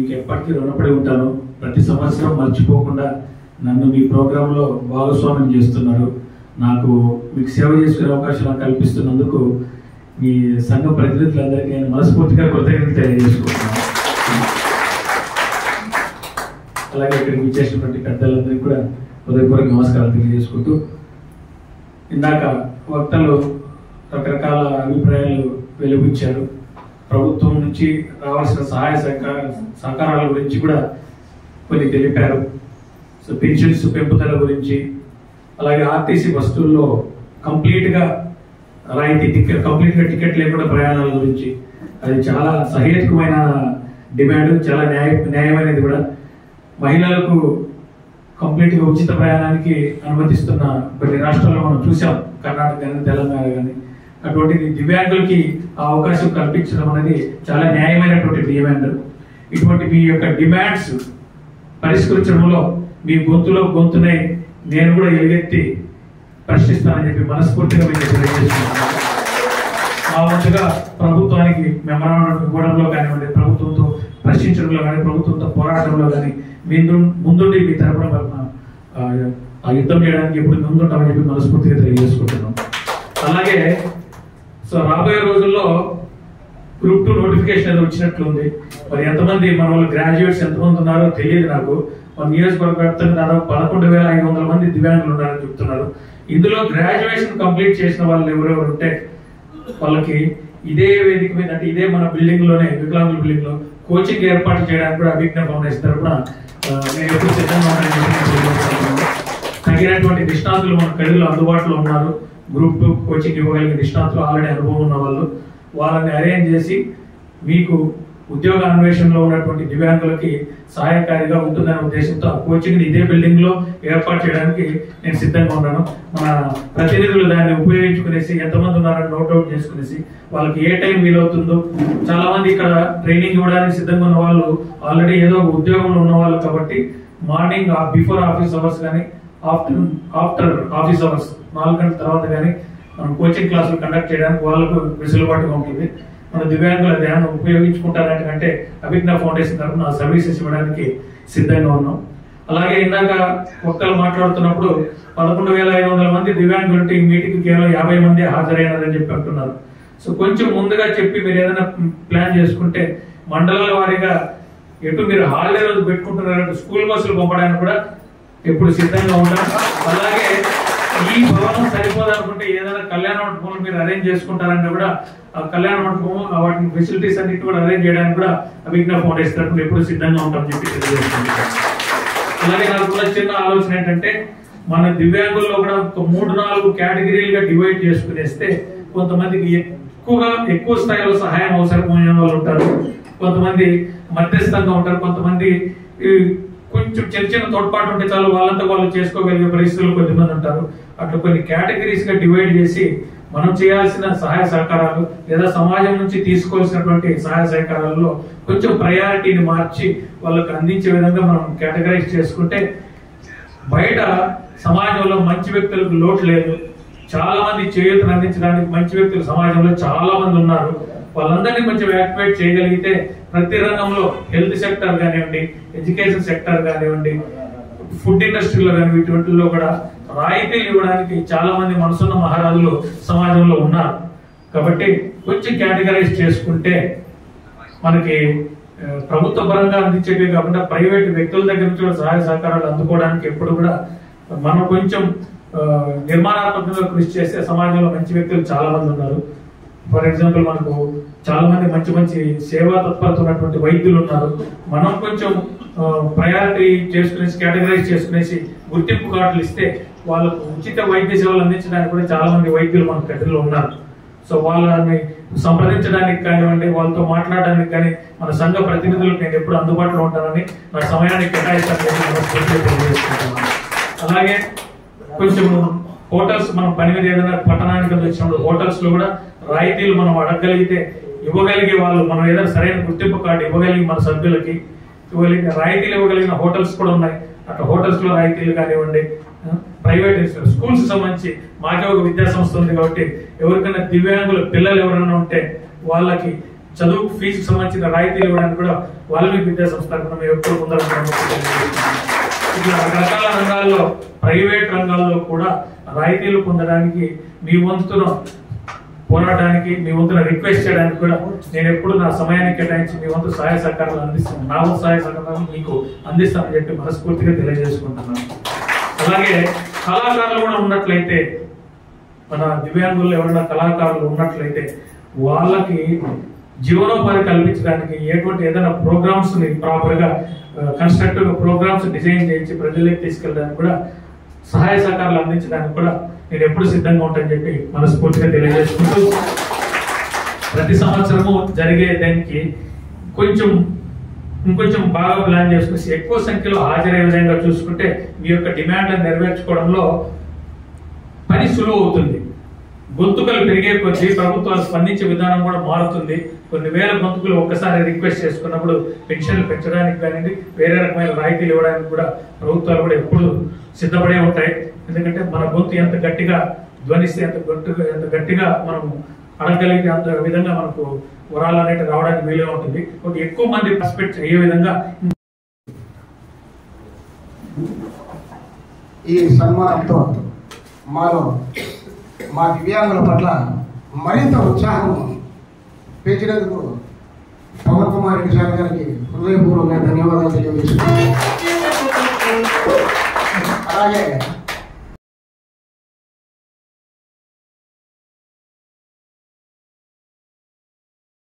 మీకు ఎప్పటికీ రుణపడి ఉంటాను ప్రతి సంవత్సరం మర్చిపోకుండా నన్ను మీ ప్రోగ్రాంలో భాగస్వామ్యం చేస్తున్నారు నాకు మీకు సేవ చేసుకునే అవకాశం నాకు కల్పిస్తున్నందుకు మీ సంఘ ప్రతినిధులందరికీ నేను మనస్ఫూర్తిగా కృతజ్ఞతలు తెలియజేసుకుంటున్నాను అలాగే ఇక్కడికి విచ్చేసినటువంటి పెద్దలందరికీ కూడా హృదయపూర్వక నమస్కారాలు తెలియజేసుకుంటూ ఇందాక వక్తలు రకరకాల అభిప్రాయాలు వెలుగుచ్చారు ప్రభుత్వం నుంచి రావాల్సిన సహాయ సహకార సహకారాల గురించి కూడా కొన్ని తెలిపారు సో పెన్షన్స్ పెంపుదల గురించి అలాగే ఆర్టీసీ బస్సుల్లో కంప్లీట్గా రాయితీ టికెట్ కంప్లీట్గా టికెట్ లేకుండా ప్రయాణాల గురించి అది చాలా సహేతుకమైన డిమాండ్ చాలా న్యాయ న్యాయమైనది కూడా మహిళలకు కంప్లీట్ గా ఉచిత ప్రయాణానికి అనుమతిస్తున్న కొన్ని రాష్ట్రాల్లో మనం చూసాం కర్ణాటక కానీ తెలంగాణ కానీ అటువంటిది దివ్యాంగులకి ఆ అవకాశం కల్పించడం అనేది చాలా న్యాయమైనటువంటి డిమాండ్ ఇటువంటి మీ యొక్క డిమాండ్స్ పరిష్కరించడంలో మీ గొంతులో గొంతునై నేను కూడా ఎలుగెత్తి ప్రశ్నిస్తానని చెప్పి మనస్ఫూర్తిగా మీకు తెలియజేస్తున్నాను ఆ వంతుగా ప్రభుత్వానికి మెమరాండం ఇవ్వడంలో కానివ్వండి ప్రభుత్వంతో ప్రశ్నించడంలో కానీ ప్రభుత్వంతో పోరాటంలో కానీ ముందు ముందుండి మీ తరపున మన, ఆ, ఆ యుద్ధం చేయడానికి ఎప్పుడు ముందుంటామని చెప్పి మనస్ఫూర్తిగా తెలియజేసుకుంటున్నాం అలాగే సో రాబోయే రోజుల్లో గ్రూప్ టూ నోటిఫికేషన్ ఏదో వచ్చినట్లుంది మరి ఎంతమంది మన వాళ్ళు గ్రాడ్యుయేట్స్ ఎంతమంది ఉన్నారో తెలియదు నాకు మన నియోజకవర్గ వ్యాప్తంగా దాదాపు పదకొండు వేల ఐదు వందల మంది దివ్యాంగులు ఉన్నారని చెప్తున్నారు ఇందులో గ్రాడ్యుయేషన్ కంప్లీట్ చేసిన వాళ్ళు ఎవరెవరు ఉంటే వాళ్ళకి ఇదే వేదిక మీద అంటే ఇదే మన బిల్డింగ్ లోనే వికలాంగుల బిల్డింగ్ లో కోచింగ్ ఏర్పాటు చేయడానికి కూడా అభిజ్ఞ ఫౌండేషన్ తరఫున ఆ, నేను ఎప్పుడు సిద్ధంగా ఉన్నానని చెప్పి నేను తెలియజేస్తున్నాను. తగినటువంటి నిష్ణాతులు మన కడిలో అందుబాటులో ఉన్నారు గ్రూప్ టూ కోచింగ్ ఇవ్వగలిగిన నిష్ణాతులు ఆల్రెడీ అనుభవం ఉన్న వాళ్ళు వాళ్ళని అరేంజ్ చేసి మీకు ఉద్యోగ అన్వేషణలో ఉన్నటువంటి దివ్యాంగులకి సహాయకారిగా ఉంటుందనే ఉద్దేశంతో ఆ కోచింగ్ ఇదే బిల్డింగ్ లో ఏర్పాటు చేయడానికి నేను సిద్ధంగా ఉన్నాను మన ప్రతినిధులు దాన్ని ఉపయోగించుకునేసి ఎంతమంది ఉన్నారని నోట్ అవుట్ చేసుకునేసి వాళ్ళకి ఏ టైం వీలవుతుందో చాలా మంది ఇక్కడ ట్రైనింగ్ ఇవ్వడానికి సిద్ధంగా ఉన్న వాళ్ళు ఆల్రెడీ ఏదో ఒక ఉద్యోగంలో ఉన్న వాళ్ళు కాబట్టి మార్నింగ్ బిఫోర్ ఆఫీస్ అవర్స్ కానీ ఆఫ్టర్ ఆఫ్టర్ ఆఫీస్ అవర్స్ నాలుగు గంటల తర్వాత కానీ మనం కోచింగ్ క్లాసులు కండక్ట్ చేయడానికి వాళ్ళకు వెసులుబాటుగా ఉంటుంది మన దివ్యాంగుల ధ్యానం ఉపయోగించుకుంటారంటే అభిజ్ఞ ఫౌండేషన్ తరఫున సర్వీసెస్ ఇవ్వడానికి సిద్ధంగా ఉన్నాం అలాగే ఇందాక ఒక్కరు మాట్లాడుతున్నప్పుడు పదకొండు వేల ఐదు వందల మంది దివ్యాంగులు ఉంటే ఈ మీటింగ్ కేవలం యాభై మంది హాజరైనారని చెప్పి అంటున్నారు సో కొంచెం ముందుగా చెప్పి మీరు ఏదైనా ప్లాన్ చేసుకుంటే మండలాల వారీగా ఎటు మీరు హాలిడే రోజు పెట్టుకుంటున్నారంటే స్కూల్ బస్సులు పంపడానికి కూడా ఎప్పుడు సిద్ధంగా ఉంటాం అలాగే ఈ భవనం సరిపోదనుకుంటే ఏదైనా కళ్యాణ మండపం మీరు అరేంజ్ చేసుకుంటారంటే కూడా ఆ కళ్యాణ మండపం ఆ వాటిని ఫెసిలిటీస్ అన్నిటి కూడా అరేంజ్ చేయడానికి కూడా అభిజ్ఞ ఫౌండేషన్ తరఫున ఎప్పుడు సిద్ధంగా ఉంటామని చెప్పి తెలియజేస్తున్నాం అలాగే నాకు కూడా చిన్న ఆలోచన ఏంటంటే మన దివ్యాంగుల్లో కూడా ఒక మూడు నాలుగు కేటగిరీలుగా డివైడ్ చేసుకునేస్తే కొంతమందికి ఎక్కువగా ఎక్కువ స్థాయిలో సహాయం అవసరమైన వాళ్ళు ఉంటారు కొంతమంది మధ్యస్థంగా ఉంటారు కొంతమంది ఈ, కొంచెం చిన్న చిన్న తోడ్పాటు ఉంటే చాలు వాళ్ళంతా వాళ్ళు చేసుకోగలిగే పరిస్థితులు కొద్దిమంది ఉంటారు అట్లా కొన్ని కేటగిరీస్ గా డివైడ్ చేసి మనం చేయాల్సిన సహాయ సహకారాలు లేదా సమాజం నుంచి తీసుకోవాల్సినటువంటి సహాయ సహకారాల్లో కొంచెం ప్రయారిటీని మార్చి వాళ్ళకి అందించే విధంగా మనం కేటగరైజ్ చేసుకుంటే బయట సమాజంలో మంచి వ్యక్తులకు లోటు లేదు చాలా మంది చేయూతను అందించడానికి మంచి వ్యక్తులు సమాజంలో చాలా మంది ఉన్నారు వాళ్ళందరినీ కొంచెం యాక్టివేట్ చేయగలిగితే ప్రతి రంగంలో హెల్త్ సెక్టర్ కానివ్వండి ఎడ్యుకేషన్ సెక్టర్ కానివ్వండి ఫుడ్ ఇండస్ట్రీలో కానీ వీటిలో కూడా రాయితీలు ఇవ్వడానికి చాలా మంది మనసున్న మహారాజులు సమాజంలో ఉన్నారు కాబట్టి కొంచెం కేటగరైజ్ చేసుకుంటే మనకి ఆ, ప్రభుత్వ పరంగా అందించేవి కాకుండా ప్రైవేట్ వ్యక్తుల దగ్గర నుంచి కూడా సహాయ సహకారాలు అందుకోవడానికి ఎప్పుడు కూడా మనం కొంచెం ఆ, నిర్మాణాత్మకంగా కృషి చేస్తే సమాజంలో మంచి వ్యక్తులు చాలా మంది ఉన్నారు ఫర్ ఎగ్జాంపుల్ మనకు చాలా మంది మంచి మంచి సేవా తత్పరత ఉన్నటువంటి వైద్యులు ఉన్నారు మనం కొంచెం ప్రయారిటీ చేసుకునేసి కేటగరైజ్ చేసుకునేసి గుర్తింపు కార్డులు ఇస్తే వాళ్ళకు ఉచిత వైద్య సేవలు అందించడానికి కూడా చాలా మంది వైద్యులు మన కథలో ఉన్నారు సో వాళ్ళని సంప్రదించడానికి కానివ్వండి వాళ్ళతో మాట్లాడడానికి కానీ మన సంఘ ప్రతినిధులకు నేను ఎప్పుడు అందుబాటులో ఉంటానని నా సమయాన్ని కేటాయిస్తానని మనస్ఫూర్తిగా తెలియజేసుకుంటున్నాను అలాగే కొంచెం హోటల్స్ మనం పని మీద ఏదైనా పట్టణానికి వచ్చినప్పుడు హోటల్స్ లో కూడా రాయితీలు మనం అడగగలిగితే ఇవ్వగలిగే వాళ్ళు మనం ఏదైనా సరైన గుర్తింపు కార్డు ఇవ్వగలిగి మన సభ్యులకి ఇవ్వగలిగిన రాయితీలు ఇవ్వగలిగిన హోటల్స్ కూడా ఉన్నాయి అట్లా హోటల్స్ లో రాయితీలు కానివ్వండి ప్రైవేట్ స్కూల్స్ సంబంధించి మాకే ఒక విద్యా సంస్థ ఉంది కాబట్టి ఎవరికైనా దివ్యాంగుల పిల్లలు ఎవరైనా ఉంటే వాళ్ళకి చదువుకు ఫీజుకు సంబంధించిన రాయితీలు ఇవ్వడానికి కూడా వాల్మీకి విద్యా సంస్థ తరఫున మేము ఎప్పుడు ముందర ఇట్లా రకరకాల రంగాల్లో ప్రైవేట్ రంగాల్లో కూడా రాయితీలు పొందడానికి మీ వంతును పోరాటానికి మీ వంతున రిక్వెస్ట్ చేయడానికి కూడా నేను ఎప్పుడు నా సమయాన్ని కేటాయించి మీ వంతు సహాయ సహకారాలు అందిస్తాను నా వంతు సహాయ సహకారాలు మీకు అందిస్తానని చెప్పి మనస్ఫూర్తిగా తెలియజేసుకుంటున్నాను అలాగే కళాకారులు కూడా ఉన్నట్లయితే మన దివ్యాంగుల్లో ఎవరైనా కళాకారులు ఉన్నట్లయితే వాళ్ళకి జీవనోపాధి కల్పించడానికి ఎటువంటి ఏదైనా ప్రోగ్రామ్స్ ని ప్రాపర్ గా కన్స్ట్రక్టివ్ ప్రోగ్రామ్స్ డిజైన్ చేయించి ప్రజలకు తీసుకెళ్ళడానికి కూడా సహాయ సహకారాలు అందించడానికి కూడా నేను ఎప్పుడు సిద్ధంగా ఉంటానని చెప్పి మనస్ఫూర్తిగా తెలియజేసుకుంటూ ప్రతి సంవత్సరము జరిగే దానికి కొంచెం ఇంకొంచెం బాగా ప్లాన్ చేసుకుని ఎక్కువ సంఖ్యలో హాజరయ్యే విధంగా చూసుకుంటే మీ యొక్క డిమాండ్లను నెరవేర్చుకోవడంలో పని సులువు అవుతుంది గొంతుకలు పెరిగే కొద్దీ ప్రభుత్వాలు స్పందించే విధానం కూడా మారుతుంది కొన్ని వేల గొంతుకులు ఒక్కసారి రిక్వెస్ట్ చేసుకున్నప్పుడు పెన్షన్లు పెంచడానికి కానివ్వండి వేరే రకమైన రాయితీలు ఇవ్వడానికి కూడా ప్రభుత్వాలు కూడా ఎప్పుడు సిద్ధపడే ఉంటాయి ఎందుకంటే మన గొంతు ఎంత గట్టిగా ధ్వనిస్తే ఎంత గట్టిగా ఎంత గట్టిగా మనం అడగలిగే అంత విధంగా మనకు వరాలు అనేవి రావడానికి వీలుగా ఉంటుంది కాబట్టి ఎక్కువ మంది పర్స్పెక్ట్ అయ్యే విధంగా ఈ సన్మానంతో మాలో మా దివ్యాంగుల పట్ల మరింత ఉత్సాహం పెంచినందుకు పవన్ కుమార్ రెడ్డి సార్ గారికి హృదయపూర్వక ధన్యవాదాలు తెలియజేస్తున్నాను అలాగే